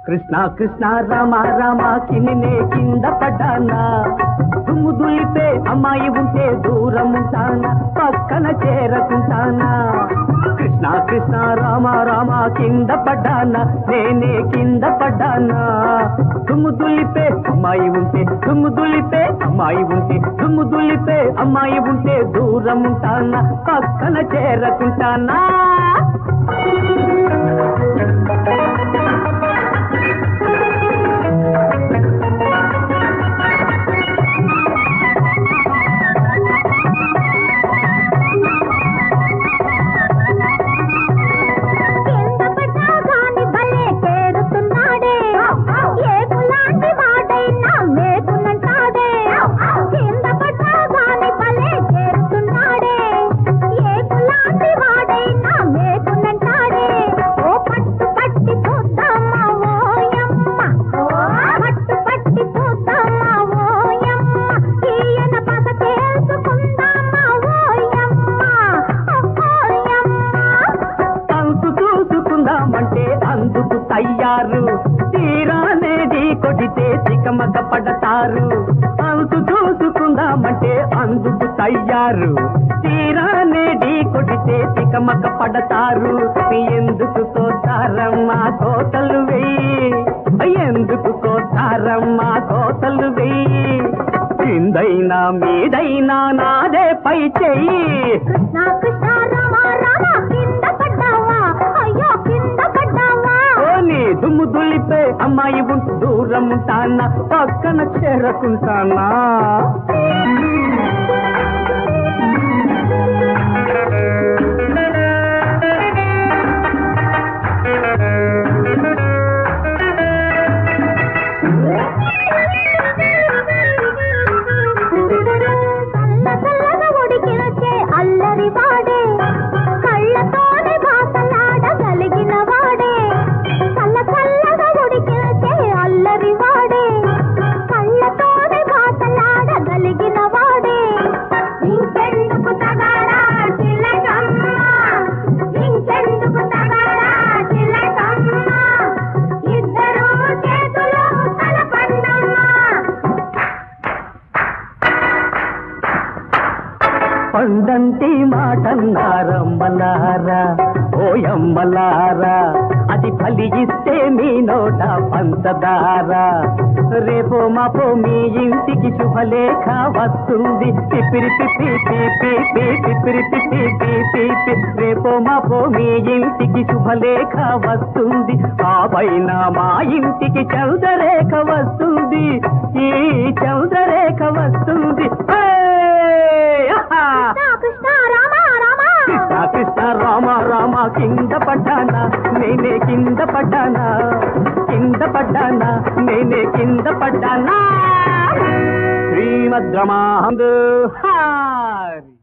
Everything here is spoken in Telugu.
కృష్ణ కృష్ణ రామ రామ కిన్నే కింద పడ్డానా దుమ్ము దులిపే అమ్మాయి ఉంటే దూరం ఉంటానా పక్కన చేరకుంటానా కృష్ణ కృష్ణ రామ రామ కింద పడ్డానా నేనే కింద పడ్డానా దుమ్ము దులిపే అమ్మాయి ఉంటే దుమ్ము దులిపే అమ్మాయి ఉంటే దుమ్ము దులిపే అమ్మాయి ఉంటే దూరం ఉంటానా పక్కన చేరకుంటానా కింద పడ్డా గాని భలే కేడుతున్నాడే ఏకులాంటి వాడైనా మేకునంటాడే కింద పడ్డా గాని భలే కేడుతున్నాడే ఏకులాంటి వాడైనా మేకునంటాడే ఓ పట్టు పట్టి చూద్దామా ఓయమ్మ పట్టు పట్టి చూద్దామా ఓయమ్మ ఈయన పస చేసుకుందామా ఓయమ్మ ఓయమ్మ అంతు చూసుకుందామంటే అందుకు తయ్యారు తీరానేది కొడితే చికమక పడతారు అంతు చూసుకుందామంటే అందుకు తయ్యారు తీరానేది కొడితే చికమక పడతారు ఎందుకు కోతారమ్మా కోతలు వెయ్యి ఎందుకు కోతారమ్మా కోతలు వెయ్యి కిందైనా మీదైనా నాదే పై చెయ్యి కృష్ణ కృష్ణ రామ రామ కింద పడ్డావా అయ్యో కింద పడ్డావా ఓని దుమ్ము దులిపే అమ్మాయి ఉంటూ దూరం ఉంటానా పక్కన చేరకుంటానా చల్ల చల్లగా ఉడికినచ్చే అల్లరి వాడే కళ్ళతోనే భాసలాడగలిగిన వాడే చల్ల చల్లగా ఉడికినచ్చే అల్లరి వాడే కళ్ళతోనే భాసలాడగలిగిన వాడే ఇంకెందుకు తగాడా చిలకమ్మ ఇంకెందుకు తగాడా చిలకమ్మ ఇద్దరు చేతులు తలపండమ్మ పండంటి మాటన్నారమ్మలారా ఓయమ్మలారా అది ఫలిగిస్తే మీ నోట పంచదార రేపో మాపో మీ ఇంటికి శుభలేఖ వస్తుంది పిపిరి పిపి పిపి పిపిరి పిపి పిపి రేపో మాపో మీ ఇంటికి శుభలేఖ వస్తుంది ఆ పైన మా ఇంటికి చౌదరేఖ వస్తుంది ఈ చౌదరేఖ వస్తుంది హే! ఆహా! కృష్ణ కృష్ణ రామ రామ కృష్ణ కృష్ణ రామ రామ కింద పడ్డానా నేనే కింద పడ్డానా కింద పడ్డానా నేనే కింద పడ్డానా శ్రీమద్రమాందు హారి